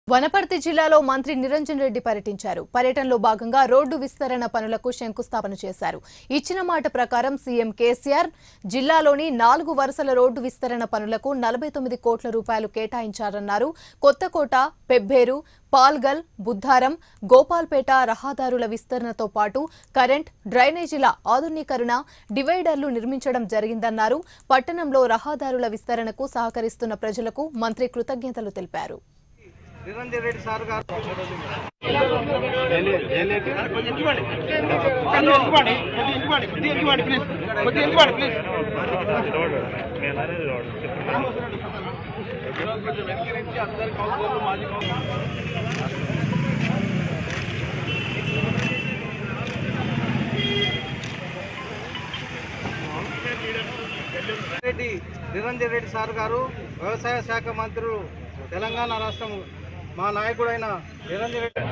వనపర్తి జిల్లాలో మంత్రి నిరంజన్ రెడ్డి పర్యటించారు పర్యటనలో భాగంగా రోడ్డు విస్తరణ పనులకు శంకుస్థాపన చేశారు ఇచ్చిన మాట ప్రకారం సీఎం కేసీఆర్ జిల్లాలోని నాలుగు వరుసల రోడ్డు విస్తరణ పనులకు నలభై తొమ్మిది కోట్ల రూపాయలు కేటాయించారన్నారు కొత్తకోట పెబ్బేరు పాల్గల్ బుద్ధారం గోపాల్పేట రహదారుల విస్తరణతో పాటు కరెంట్ డ్రైనేజీల ఆధునీకరణ డివైడర్లు నిర్మించడం జరిగిందన్నారు పట్టణంలో రహదారుల విస్తరణకు సహకరిస్తున్న ప్రజలకు మంత్రి కృతజ్ఞతలు తెలిపారు నిరంజన్ రెడ్డి సార్ గారు రెడ్డి నిరంజన్ రెడ్డి సార్ గారు వ్యవసాయ శాఖ మంత్రులు తెలంగాణ రాష్ట్రం మా నాయకుడైన నిరంజన్ రెడ్డి